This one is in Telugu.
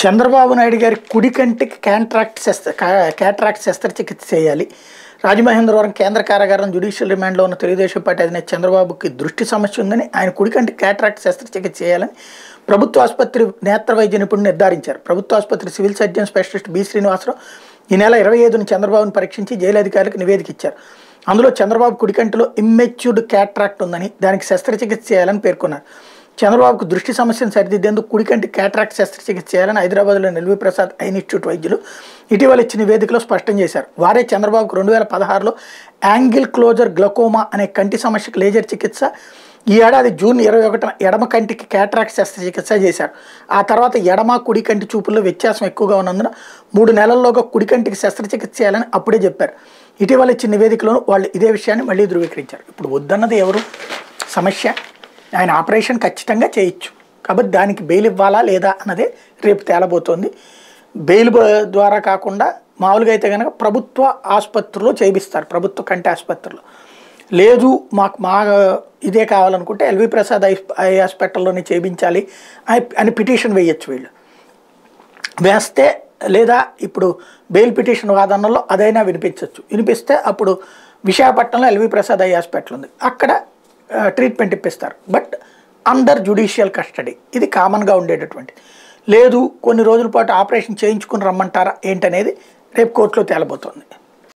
చంద్రబాబు నాయుడు గారి కుడి కంటికి క్యాంట్రాక్ట్ శస్త్ర క్యాట్రాక్ట్ శస్త్రచికిత్స చేయాలి రాజమహేంద్రవరం కేంద్ర కారాగారం జ్యుడిషియల్ రిమాండ్లో ఉన్న తెలుగుదేశం పార్టీ అధినేత చంద్రబాబుకి దృష్టి సమస్య ఉందని ఆయన కుడి కంటికి క్యాట్రాక్ట్ శస్త్రచికిత్స చేయాలని ప్రభుత్వ ఆసుపత్రి నేత్ర వైద్య నిపుణులు నిర్ధారించారు ప్రభుత్వ ఆసుపత్రి civil surgeon specialist B Srinivasarao ఈ నెల ఇరవై ఐదున చంద్రబాబును పరీక్షించి జైలు అధికారులకు నివేదిక ఇచ్చారు అందులో చంద్రబాబు కుడికంటిలో ఇమ్మెచ్యూర్డ్ క్యాట్రాక్ట్ ఉందని దానికి శస్త్రచికిత్స చేయాలని పేర్కొన్నారు చంద్రబాబుకు దృష్టి సమస్యను సరిదిద్దేందుకు కుడికంటి క్యాట్రాక్ట్ శస్త్రచికిత్స చేయాలని హైదరాబాద్లో ఎల్వి ప్రసాద్ ఐ ఇన్స్టిట్యూట్ వైద్యులు ఇటీవల ఇచ్చిన నివేదికలో స్పష్టం చేశారు వారే చంద్రబాబుకు రెండు వేల పదహారులో యాంగిల్ క్లోజర్ గ్లకోమా అనే కంటి సమస్యకు లేజర్ చికిత్స ఈ ఏడాది జూన్ ఇరవై ఒకటిన ఎడమ కంటికి క్యాట్రాక్ట్ శస్త్రచికిత్స చేశారు ఆ తర్వాత ఎడమ కుడి కంటి చూపుల్లో వ్యత్యాసం ఎక్కువగా ఉన్నందున మూడు నెలల్లోగా కుడి కంటికి శస్త్రచికిత్స చేయాలని అప్పుడే చెప్పారు ఇటీవల ఇచ్చిన నివేదికలో వాళ్ళు ఇదే విషయాన్ని మళ్ళీ ధృవీకరించారు ఇప్పుడు వద్దన్నది ఎవరు సమస్య ఆయన ఆపరేషన్ ఖచ్చితంగా చేయొచ్చు కాబట్టి దానికి బెయిల్ ఇవ్వాలా లేదా అన్నదే రేపు తేలబోతోంది బెయిల్ బ- ద్వారా కాకుండా మామూలుగా అయితే కనుక ప్రభుత్వ ఆసుపత్రిలో చేయిస్తారు ప్రభుత్వ కంటి ఆసుపత్రిలో లేదు మాకు మా ఇదే కావాలనుకుంటే ఎల్వి ప్రసాద్ ఐ ఐ హాస్పిటల్లోనే చేయించాలి అని- అని పిటిషన్ వేయచ్చు వీళ్ళు వేస్తే లేదా ఇప్పుడు బెయిల్ పిటిషన్ వాదనలో అదైనా వినిపించవచ్చు వినిపిస్తే అప్పుడు విశాఖపట్నంలో ఎల్వి ప్రసాద్ ఐ హాస్పిటల్ ఉంది అక్కడ ఆ, ట్రీట్మెంట్ ఇప్పిస్తారు బట్ అండర్ జుడిషియల్ కస్టడీ ఇది కామన్గా ఉండేటటువంటి లేదు కొన్ని రోజుల పాటు ఆపరేషన్ చేయించుకుని రమ్మంటారా ఏంటనేది రేపు కోర్టులో తేలబోతోంది